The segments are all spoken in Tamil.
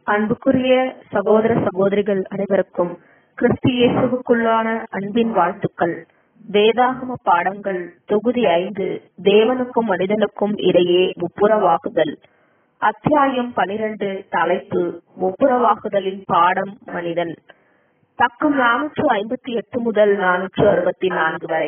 அன்புக்குரிய சகோதர சகோதரிகள் அனைவருக்கும் கிறிஸ்து இயேசுவுக்குள்ளான அன்பின் வாழ்த்துக்கள் வேதாகம பாடங்கள் தொகுதி ஐந்து தேவனுக்கும் மனிதனுக்கும் இடையே ஒப்புரவாகுதல் அத்தியாயம் பனிரெண்டு தலைப்பு ஒப்புரவாகுதலின் பாடம் மனிதன் பக்கம் நானூற்று ஐம்பத்தி எட்டு முதல் நானூற்று அறுபத்தி நான்கு வரை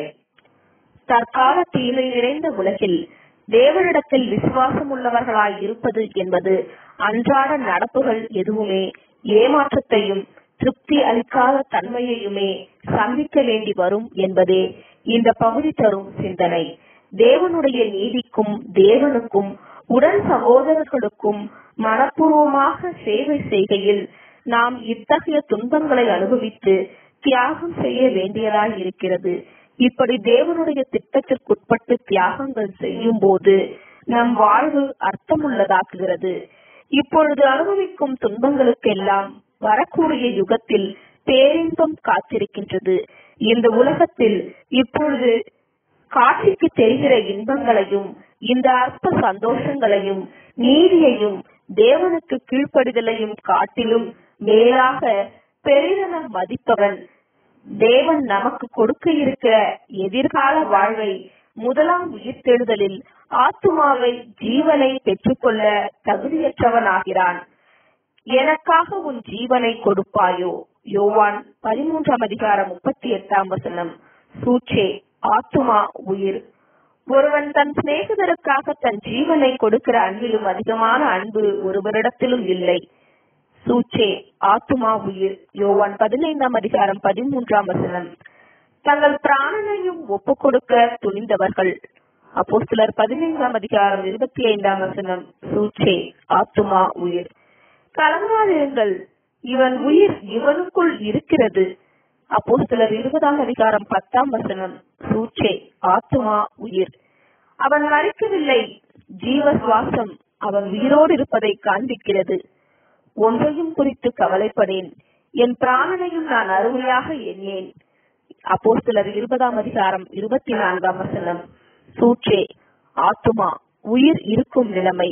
தற்கால தீமை நிறைந்த உலகில் தேவனிடத்தில் விசுவாசம் உள்ளவர்களாய் இருப்பது என்பது அன்றாட நடப்புகள் எதுவுமே ஏமாற்றத்தையும் திருப்தி அளிக்காத தன்மையையுமே சந்திக்க வேண்டி வரும் என்பதே இந்த பகுதி தரும் சிந்தனை தேவனுடைய நீதிக்கும் தேவனுக்கும் உடன் சகோதரர்களுக்கும் மனப்பூர்வமாக சேவை செய்கையில் நாம் இத்தகைய துன்பங்களை அனுபவித்து தியாகம் செய்ய வேண்டியதாய் இருக்கிறது இப்படி தேவனுடைய திட்டத்திற்குட்பட்டு தியாகங்கள் செய்யும் போது நம் வாழ்வு அர்த்தமுள்ளதாக்குகிறது இப்பொழுது அனுபவிக்கும் துன்பங்களுக்கெல்லாம் வரக்கூடிய யுகத்தில் பேரின்பம் காத்திருக்கின்றது இந்த உலகத்தில் இப்பொழுது காட்சிக்கு தெரிகிற இன்பங்களையும் இந்த அற்ப சந்தோஷங்களையும் நீதியையும் தேவனுக்கு கீழ்ப்படிதலையும் காட்டிலும் மேலாக பெரிதென மதிப்பவன் தேவன் நமக்கு கொடுக்க இருக்கிற எதிர்கால வாழ்வை முதலாம் உயிர்த்தெழுதலில் ஆத்துமாவை ஜீவனை பெற்றுக்கொள்ள தகுதியற்றவனாகிறான் எனக்காக உன் ஜீவனை கொடுப்பாயோ யோவான் பதிமூன்றாம் அதிகாரம் முப்பத்தி எட்டாம் வசனம் சூச்சே ஆத்துமா உயிர் ஒருவன் தன் சிநேகிதருக்காக தன் ஜீவனை கொடுக்கிற அன்பிலும் அதிகமான அன்பு ஒருவரிடத்திலும் இல்லை சூச்சே ஆத்துமா உயிர் யோவான் பதினைந்தாம் அதிகாரம் பதிமூன்றாம் வசனம் தங்கள் பிராணனையும் ஒப்பு கொடுக்க துணிந்தவர்கள் அப்போ சிலர் பதினைந்தாம் அதிகாரம் இருபத்தி ஐந்தாம் வசனம் சூச்சே ஆத்துமா உயிர் கலங்காதிருங்கள் இவன் உயிர் இவனுக்குள் இருக்கிறது அப்போ சிலர் இருபதாம் அதிகாரம் பத்தாம் வசனம் சூச்சே ஆத்துமா உயிர் அவன் மறிக்கவில்லை ஜீவ சுவாசம் அவன் உயிரோடு இருப்பதை காண்பிக்கிறது ஒன்றையும் குறித்து கவலைப்படேன் என் பிராணனையும் நான் அருமையாக எண்ணேன் அப்போ சிலர் இருபதாம் அதிகாரம் இருபத்தி நான்காம் வசனம் சூற்றே ஆத்துமா உயிர் இருக்கும் நிலைமை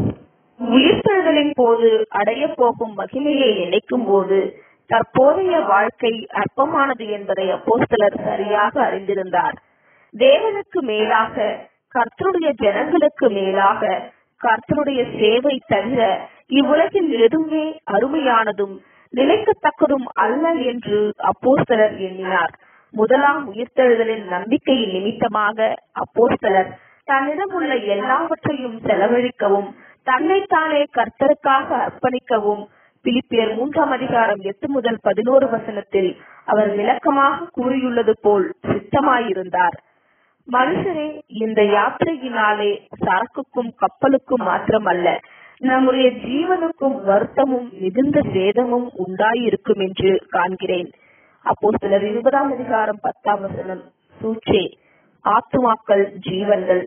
உயிர்த்தெழுதலின் போது அடைய போகும் மகிமையை நினைக்கும் போது தற்போதைய வாழ்க்கை அற்பமானது என்பதை அப்போஸ்தலர் சரியாக அறிந்திருந்தார் தேவனுக்கு மேலாக கர்த்தருடைய ஜனங்களுக்கு மேலாக கர்த்தருடைய சேவை தவிர இவ்வுலகில் எதுவுமே அருமையானதும் நிலைக்கத்தக்கதும் அல்ல என்று அப்போஸ்தலர் எண்ணினார் முதலாம் உயிர்த்தெழுதலின் நம்பிக்கையின் நிமித்தமாக அப்போஸ்தலர் தன்னிடம் உள்ள எல்லாவற்றையும் செலவழிக்கவும் தன்னைத்தானே கர்த்தருக்காக அர்ப்பணிக்கவும் பிலிப்பியர் மூன்றாம் அதிகாரம் எட்டு முதல் பதினோரு வசனத்தில் அவர் விளக்கமாக கூறியுள்ளது போல் சித்தமாயிருந்தார் மனுஷரே இந்த யாத்திரையினாலே சரக்குக்கும் கப்பலுக்கும் மாத்திரமல்ல நம்முடைய ஜீவனுக்கும் வருத்தமும் மிகுந்த சேதமும் உண்டாயிருக்கும் என்று காண்கிறேன் அப்போ சிலர் இருபதாம் அதிகாரம் பத்தாம் வசனம் சூச்சே ஆத்துமாக்கள் ஜீவன்கள்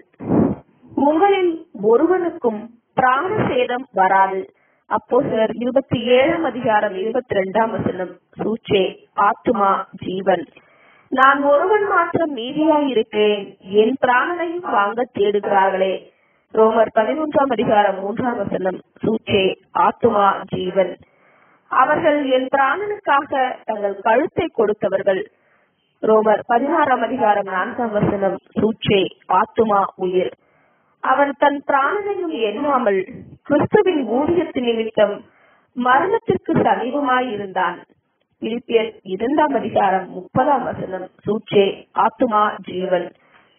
உங்களில் ஒருவனுக்கும் பிராண சேதம் வராது அப்போ சிலர் இருபத்தி ஏழாம் அதிகாரம் இருபத்தி ரெண்டாம் வசனம் சூச்சே ஆத்துமா ஜீவன் நான் ஒருவன் மாத்திரம் மீதியாயிருக்கிறேன் என் பிராணனையும் வாங்க தேடுகிறார்களே ரோமர் பதிமூன்றாம் அதிகாரம் மூன்றாம் வசனம் சூச்சே ஆத்துமா ஜீவன் அவர்கள் என் பிராணனுக்காக தங்கள் கழுத்தை கொடுத்தவர்கள் ரோமர் பதினாறாம் அதிகாரம் நான்காம் வசனம் சூச்சே ஆத்துமா உயிர் அவன் தன் பிராணனையும் எண்ணாமல் கிறிஸ்துவின் ஊதியத்து நிமித்தம் மரணத்திற்கு சமீபமாயிருந்தான் பிலிப்பியர் இரண்டாம் அதிகாரம் முப்பதாம் வசனம் சூச்சே ஆத்துமா ஜீவன்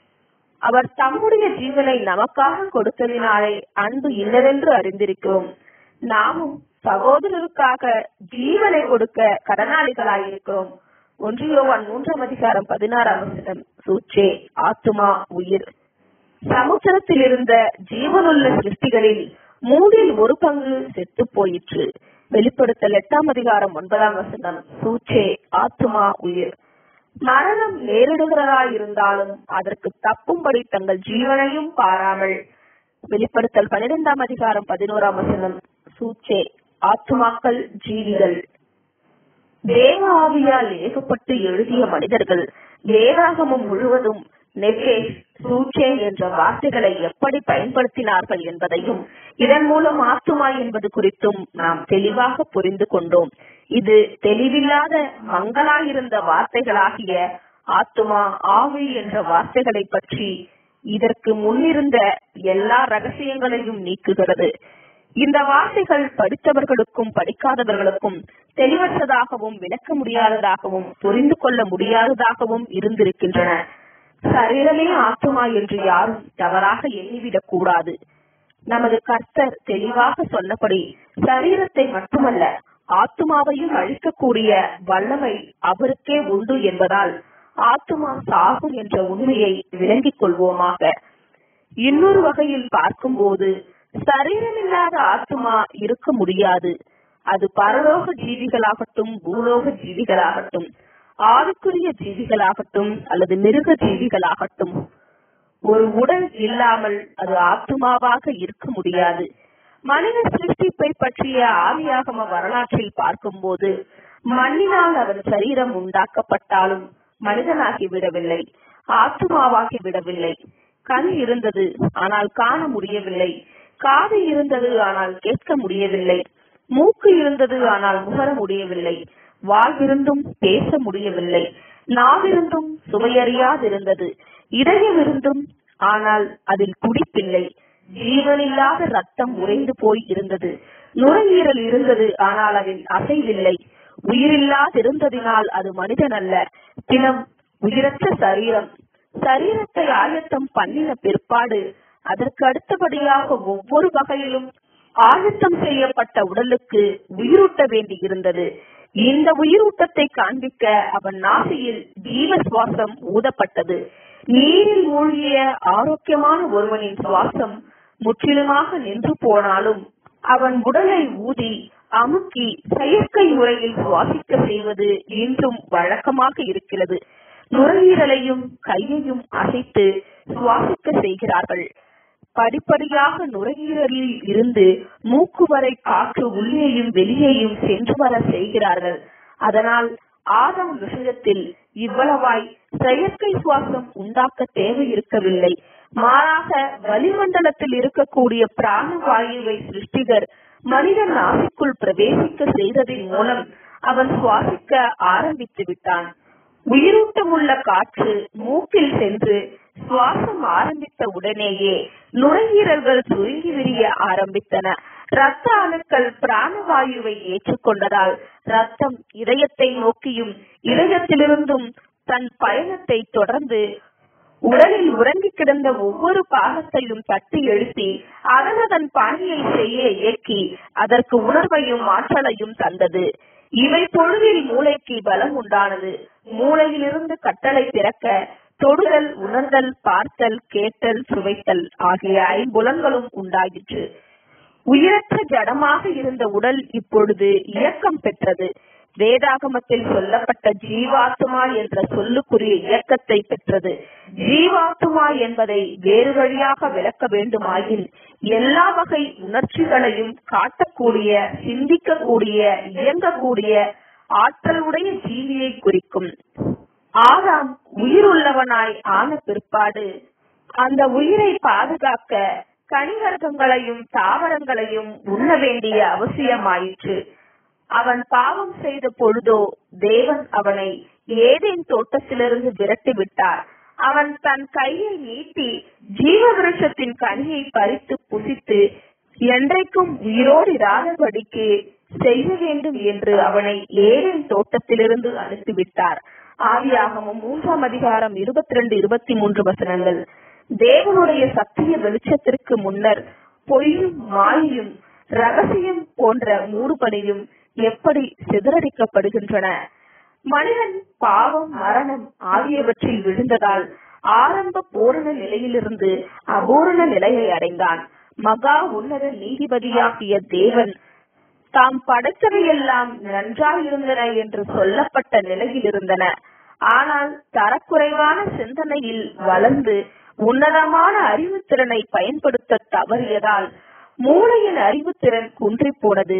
அவர் தம்முடைய ஜீவனை நமக்காக கொடுத்ததினாலே அன்பு இல்லதென்று அறிந்திருக்கிறோம் நாமும் சகோதரருக்காக ஜீவனை கொடுக்க கடனாளிகளாயிருக்கிறோம் ஒன்றியோவான் மூன்றாம் அதிகாரம் பதினாறாம் வசனம் சூச்சே ஆத்துமா உயிர் சமுத்திரத்தில் இருந்த ஜீவனுள்ள சிருஷ்டிகளில் மூன்றில் ஒரு பங்கு செத்து போயிற்று வெளிப்படுத்தல் எட்டாம் அதிகாரம் ஒன்பதாம் வசனம் சூச்சே ஆத்துமா உயிர் மரணம் நேரிடுகிறதா இருந்தாலும் அதற்கு தப்பும்படி தங்கள் ஜீவனையும் பாராமல் வெளிப்படுத்தல் பனிரெண்டாம் அதிகாரம் பதினோராம் வசனம் சூச்சே ஆத்துமாக்கள் ஜீவிகள் தேவ ஆவியால் ஏகப்பட்டு எழுதிய மனிதர்கள் வேதாகமம் முழுவதும் நெகேஷ் சூச்சே என்ற வார்த்தைகளை எப்படி பயன்படுத்தினார்கள் என்பதையும் இதன் மூலம் ஆத்துமா என்பது குறித்தும் நாம் தெளிவாக புரிந்து கொண்டோம் இது தெளிவில்லாத மங்களாயிருந்த வார்த்தைகளாகிய ஆத்துமா ஆவி என்ற வார்த்தைகளை பற்றி இதற்கு முன்னிருந்த எல்லா ரகசியங்களையும் நீக்குகிறது இந்த வார்த்தைகள் படித்தவர்களுக்கும் படிக்காதவர்களுக்கும் தெளிவற்றதாகவும் விளக்க முடியாததாகவும் புரிந்து கொள்ள முடியாததாகவும் இருந்திருக்கின்றன சரீரமே ஆத்துமா என்று யாரும் தவறாக எண்ணிவிடக் கூடாது நமது கர்த்தர் தெளிவாக சொன்னபடி சரீரத்தை மட்டுமல்ல ஆத்துமாவையும் அழிக்கக்கூடிய வல்லமை அவருக்கே உண்டு என்பதால் ஆத்துமா சாகும் என்ற உண்மையை விளங்கிக் கொள்வோமாக இன்னொரு வகையில் பார்க்கும்போது சரீரமில்லாத ஆத்துமா இருக்க முடியாது அது பரலோக ஜீவிகளாகட்டும் பூலோக ஜீவிகளாகட்டும் ஆவிக்குரிய ஜீவிகளாகட்டும் அல்லது மிருக ஜீவிகளாகட்டும் ஒரு உடல் இல்லாமல் அது ஆத்துமாவாக இருக்க முடியாது மனித சிருஷ்டிப்பை பற்றிய ஆவியாகம வரலாற்றில் பார்க்கும்போது மண்ணினால் அவன் சரீரம் உண்டாக்கப்பட்டாலும் மனிதனாகி விடவில்லை ஆத்துமாவாகி விடவில்லை கண் இருந்தது ஆனால் காண முடியவில்லை காது இருந்தது ஆனால் கேட்க முடியவில்லை மூக்கு இருந்தது ஆனால் முகர முடியவில்லை வாழ்விருந்தும் பேச முடியவில்லை நாவிருந்தும் சுவையறியாதிருந்தது இதயம் இருந்தும் ஆனால் அதில் குடிப்பில்லை ஜீவனில்லாத ரத்தம் உறைந்து போய் இருந்தது நுரையீரல் இருந்தது ஆனால் அதில் அசைவில்லை உயிரில்லாதிருந்ததினால் அது மனிதன் அல்ல தினம் உயிரற்ற சரீரம் சரீரத்தை ஆயத்தம் பண்ணின பிற்பாடு அதற்கு அடுத்தபடியாக ஒவ்வொரு வகையிலும் ஆயத்தம் செய்யப்பட்ட உடலுக்கு உயிரூட்ட வேண்டி இருந்தது இந்த உயிரூட்டத்தை காண்பிக்க அவன் நாசியில் ஜீவ சுவாசம் ஊதப்பட்டது நீரில் மூழ்கிய ஆரோக்கியமான ஒருவனின் சுவாசம் முற்றிலுமாக நின்று போனாலும் அவன் உடலை ஊதி அமுக்கி செயற்கை முறையில் சுவாசிக்க செய்வது இன்றும் வழக்கமாக இருக்கிறது நுரையீரலையும் கையையும் அசைத்து சுவாசிக்க செய்கிறார்கள் படிப்படியாக நுரையீரலில் இருந்து மூக்கு வரை காற்று உள்ளேயும் வெளியேயும் சென்று வர செய்கிறார்கள் அதனால் ஆதாம் விஷயத்தில் இவ்வளவாய் செயற்கை சுவாசம் உண்டாக்க தேவை இருக்கவில்லை மாறாக வளிமண்டலத்தில் இருக்கக்கூடிய பிராணவாயுவை சிருஷ்டிகர் மனிதன் நாசிக்குள் பிரவேசிக்க செய்ததின் மூலம் அவன் சுவாசிக்க ஆரம்பித்து விட்டான் உயிரூட்டமுள்ள காற்று மூக்கில் சென்று சுவாசம் ஆரம்பித்த உடனேயே நுரையீரல்கள் சுருங்கி விரிய ஆரம்பித்தன ரத்த அணுக்கள் பிராணவாயுவை ஏற்றுக்கொண்டதால் ரத்தம் இதயத்தை நோக்கியும் இதயத்திலிருந்தும் தன் பயணத்தை தொடர்ந்து உடலில் உறங்கி கிடந்த ஒவ்வொரு பாகத்தையும் தட்டி எழுப்பி அதனதன் பணியை செய்ய இயக்கி அதற்கு உணர்வையும் ஆற்றலையும் தந்தது இவை பொழுதில் மூளைக்கு பலம் உண்டானது மூளையிலிருந்து கட்டளை பிறக்க தொடுதல் உணர்தல் பார்த்தல் கேட்டல் சுவைத்தல் ஆகிய ஐம்புலன்களும் உண்டாயிற்று உயிரற்ற ஜடமாக இருந்த உடல் இப்பொழுது இயக்கம் பெற்றது வேதாகமத்தில் சொல்லப்பட்ட ஜீவாத்துமா என்ற சொல்லுக்குரிய இயக்கத்தை பெற்றது ஜீவாத்துமா என்பதை வேறு வழியாக விளக்க வேண்டுமாயின் எல்லா வகை உணர்ச்சிகளையும் காட்டக்கூடிய சிந்திக்கக்கூடிய இயங்கக்கூடிய ஆற்றலுடைய ஜீவியை குறிக்கும் ஆதாம் உயிருள்ளவனாய் ஆன பிற்பாடு அந்த உயிரை பாதுகாக்க கனிவர்க்கங்களையும் தாவரங்களையும் உண்ண வேண்டிய அவசியமாயிற்று அவன் பாவம் செய்த பொழுதோ தேவன் அவனை ஏதேன் தோட்டத்திலிருந்து விரட்டி விட்டார் அவன் தன் கையை நீட்டி ஜீவ விருஷத்தின் கனியை பறித்து புசித்து என்றைக்கும் உயிரோடு இராதபடிக்கு செய்ய வேண்டும் என்று அவனை ஏதேன் தோட்டத்திலிருந்து அனுப்பிவிட்டார் ஆதியாகமும் மூன்றாம் அதிகாரம் இருபத்தி ரெண்டு இருபத்தி மூன்று வசனங்கள் தேவனுடைய சத்திய வெளிச்சத்திற்கு முன்னர் பொய்யும் மாயையும் ரகசியம் போன்ற மூடுபடியும் எப்படி சிதறடிக்கப்படுகின்றன மனிதன் பாவம் மரணம் ஆகியவற்றில் விழுந்ததால் ஆரம்ப பூரண நிலையிலிருந்து அபூரண நிலையை அடைந்தான் மகா உன்னத நீதிபதியாகிய தேவன் தாம் படைத்தவையெல்லாம் நன்றாயிருந்தன என்று சொல்லப்பட்ட நிலையில் இருந்தன ஆனால் தரக்குறைவான சிந்தனையில் வளர்ந்து உன்னதமான அறிவுத்திறனை பயன்படுத்த தவறியதால் மூளையின் அறிவுத்திறன் குன்றி போனது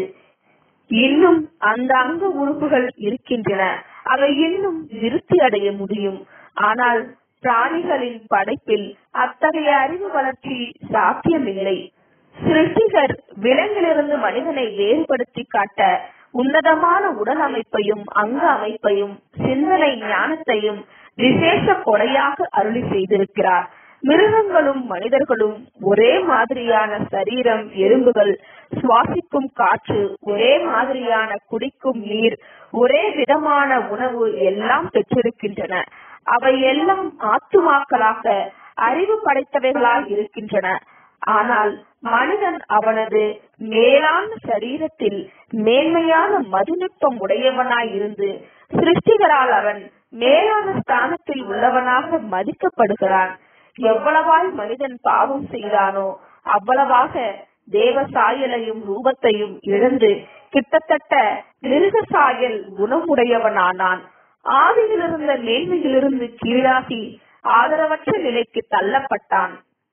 இன்னும் அந்த அங்க உறுப்புகள் இருக்கின்றன அவை இன்னும் விருத்தி அடைய முடியும் ஆனால் பிராணிகளின் படைப்பில் அத்தகைய அறிவு வளர்ச்சி சாத்தியமில்லை சிருஷ்டிகர் விலங்கிலிருந்து மனிதனை வேறுபடுத்தி காட்ட உன்னதமான உடல் அமைப்பையும் அங்க அமைப்பையும் சிந்தனை ஞானத்தையும் விசேஷ கொடையாக அருளி செய்திருக்கிறார் மிருகங்களும் மனிதர்களும் ஒரே மாதிரியான சரீரம் எறும்புகள் சுவாசிக்கும் காற்று ஒரே மாதிரியான குடிக்கும் நீர் ஒரே விதமான உணவு எல்லாம் பெற்றிருக்கின்றன அவை எல்லாம் ஆத்துமாக்களாக அறிவு படைத்தவைகளாய் இருக்கின்றன ஆனால் மனிதன் அவனது மேலான சரீரத்தில் மேன்மையான மதுநுட்பம் உடையவனாய் இருந்து சிருஷ்டிகரால் அவன் மேலான ஸ்தானத்தில் உள்ளவனாக மதிக்கப்படுகிறான் எவ்வளவாய் மனிதன் பாவம் செய்தானோ அவ்வளவாக தேவ சாயலையும் ரூபத்தையும் இழந்து கிட்டத்தட்ட மிருக சாயல் குணமுடையவனானான் ஆதியிலிருந்த மேன்மையிலிருந்து கீழாகி ஆதரவற்ற நிலைக்கு தள்ளப்பட்டான்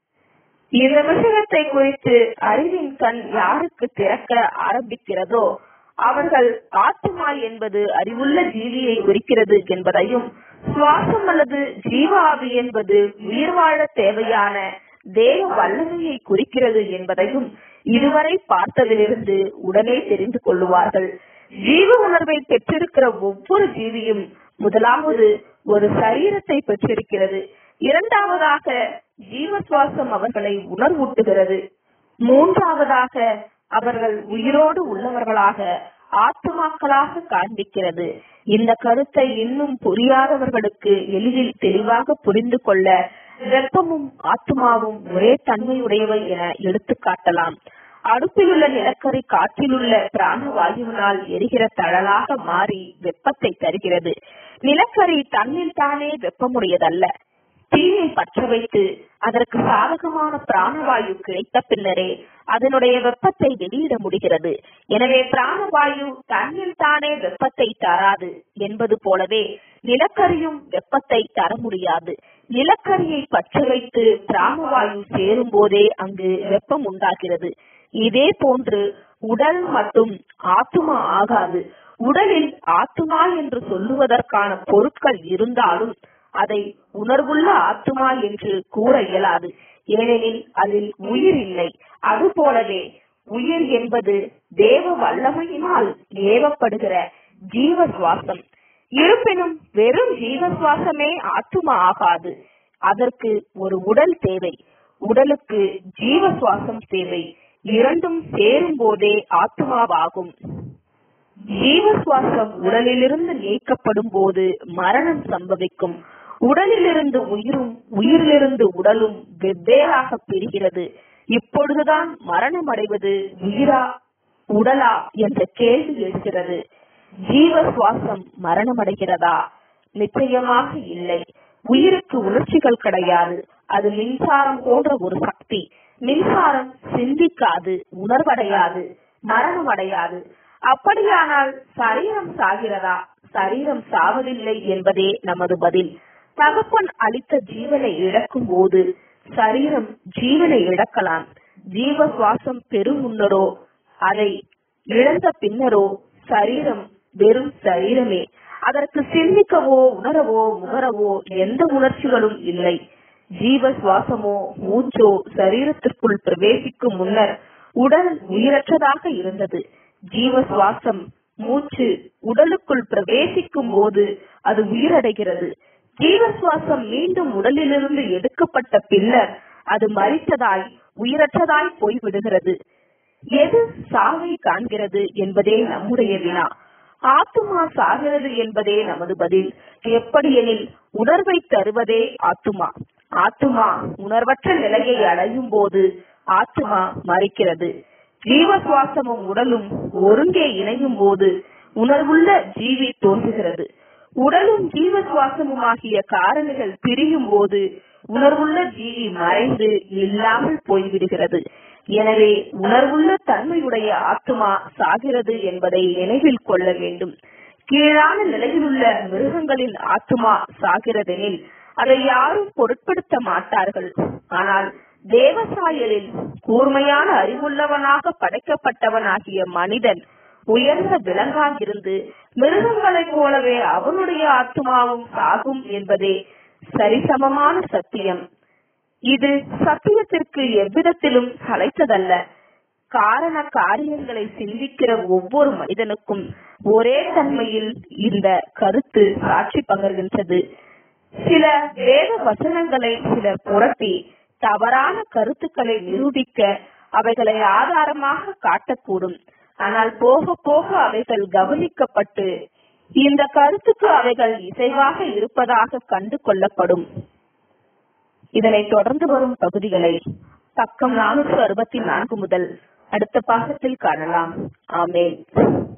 இந்த விஷயத்தை குறித்து அறிவின் கண் யாருக்கு திறக்க ஆரம்பிக்கிறதோ அவர்கள் ஆத்மா என்பது அறிவுள்ள ஜீவியை குறிக்கிறது என்பதையும் சுவாசம் அல்லது ஜீவாவி என்பது உயிர் வாழ தேவையான தேவ வல்லமையை குறிக்கிறது என்பதையும் இதுவரை பார்த்ததிலிருந்து உடனே தெரிந்து கொள்ளுவார்கள் ஜீவ உணர்வை பெற்றிருக்கிற ஒவ்வொரு ஜீவியும் முதலாவது ஒரு சரீரத்தை பெற்றிருக்கிறது இரண்டாவதாக ஜீவ சுவாசம் அவர்களை உணர்வூட்டுகிறது மூன்றாவதாக அவர்கள் உயிரோடு உள்ளவர்களாக ஆத்மாக்களாக காண்பிக்கிறது இந்த கருத்தை இன்னும் புரியாதவர்களுக்கு எளிதில் தெளிவாக புரிந்து கொள்ள வெப்பமும் ஆத்மாவும் ஒரே தன்மையுடையவை என எடுத்து காட்டலாம் அடுப்பிலுள்ள நிலக்கரி காற்றிலுள்ள பிராணவாயுவினால் எரிகிற தழலாக மாறி வெப்பத்தை தருகிறது நிலக்கரி தன்னில் தானே வெப்பமுடையதல்ல தீயை பற்ற வைத்து அதற்கு சாதகமான பிராணவாயு கிடைத்த பின்னரே அதனுடைய வெப்பத்தை வெளியிட முடிகிறது எனவே பிராணவாயு தன்னில் தானே வெப்பத்தை தராது என்பது போலவே நிலக்கரியும் வெப்பத்தை தர முடியாது நிலக்கரியை பற்ற வைத்து பிராணவாயு சேரும் போதே அங்கு வெப்பம் உண்டாகிறது இதே போன்று உடல் மட்டும் ஆத்துமா ஆகாது உடலில் ஆத்துமா என்று சொல்லுவதற்கான பொருட்கள் இருந்தாலும் அதை உணர்வுள்ள ஆத்துமா என்று கூற இயலாது ஏனெனில் அதில் உயிர் இல்லை அது போலவே உயிர் என்பது தேவ வல்லமையினால் ஏவப்படுகிற ஜீவ சுவாசம் இருப்பினும் வெறும் ஜீவ சுவாசமே ஆத்துமா ஆகாது அதற்கு ஒரு உடல் தேவை உடலுக்கு ஜீவ சுவாசம் தேவை இரண்டும் சேரும் போதே ஆத்மாவாகும் ஜீவ சுவாசம் உடலிலிருந்து நீக்கப்படும் போது மரணம் சம்பவிக்கும் உடலிலிருந்து உயிரும் உயிரிலிருந்து உடலும் வெவ்வேறாக பிரிகிறது இப்பொழுதுதான் மரணம் அடைவது உயிரா உடலா என்ற கேள்வி எழுகிறது ஜீவ சுவாசம் மரணம் அடைகிறதா நிச்சயமாக இல்லை உயிருக்கு உணர்ச்சிகள் கிடையாது அது மின்சாரம் போன்ற ஒரு சக்தி மின்சாரம் சிந்திக்காது உணர்வடையாது மரணம் அடையாது அப்படியானால் சரீரம் சாகிறதா சரீரம் சாவதில்லை என்பதே நமது பதில் தகப்பன் அளித்த ஜீவனை இழக்கும் போது சரீரம் ஜீவனை இழக்கலாம் ஜீவ சுவாசம் பெரும் முன்னரோ அதை இழந்த பின்னரோ சரீரம் வெறும் சரீரமே அதற்கு சிந்திக்கவோ உணரவோ முகரவோ எந்த உணர்ச்சிகளும் இல்லை ஜீவ சுவாசமோ மூச்சோ சரீரத்திற்குள் பிரவேசிக்கும் முன்னர் உடல் உயிரற்றதாக இருந்தது ஜீவ சுவாசம் மூச்சு உடலுக்குள் பிரவேசிக்கும் போது அது உயிரடைகிறது ஜீவ சுவாசம் மீண்டும் உடலிலிருந்து எடுக்கப்பட்ட பின்னர் அது மறித்ததாய் உயிரற்றதாய் போய்விடுகிறது எது சாவை காண்கிறது என்பதே நம்முடைய வினா ஆத்துமா சாகிறது என்பதே நமது பதில் எப்படியெனில் உணர்வை தருவதே ஆத்துமா ஆத்துமா உணர்வற்ற நிலையை அடையும் போது ஆத்துமா மறிக்கிறது ஜீவ சுவாசமும் உடலும் ஒருங்கே இணையும் போது உணர்வுள்ள ஜீவி தோன்றுகிறது உடலும் ஜீவ சுவாசமும் ஆகிய காரணிகள் பிரியும் போது உணர்வுள்ள ஜீவி மறைந்து இல்லாமல் போய்விடுகிறது எனவே உணர்வுள்ள தன்மையுடைய ஆத்மா சாகிறது என்பதை நினைவில் கொள்ள வேண்டும் கீழான நிலையிலுள்ள மிருகங்களின் ஆத்மா சாகிறதெனில் அதை யாரும் பொருட்படுத்த மாட்டார்கள் ஆனால் தேவசாயலில் கூர்மையான அறிவுள்ளவனாக படைக்கப்பட்டவனாகிய மனிதன் உயர்ந்த விலங்காகிருந்து மிருகங்களைப் போலவே அவனுடைய ஆத்மாவும் சாகும் என்பதே சரிசமமான சத்தியம் இது சத்தியத்திற்கு எவ்விதத்திலும் சளைத்ததல்ல காரண காரியங்களை சிந்திக்கிற ஒவ்வொரு மனிதனுக்கும் ஒரே தன்மையில் இந்த கருத்து சாட்சி பகர்கின்றது சில வேத வசனங்களை சிலர் புரட்டி தவறான கருத்துக்களை நிரூபிக்க அவைகளை ஆதாரமாக காட்டக்கூடும் ஆனால் போக போக அவைகள் கவனிக்கப்பட்டு இந்த கருத்துக்கு அவைகள் இசைவாக இருப்பதாக கண்டு கொள்ளப்படும் இதனை தொடர்ந்து வரும் பகுதிகளை பக்கம் நானூற்று அறுபத்தி நான்கு முதல் அடுத்த பாகத்தில் காணலாம் ஆமேன்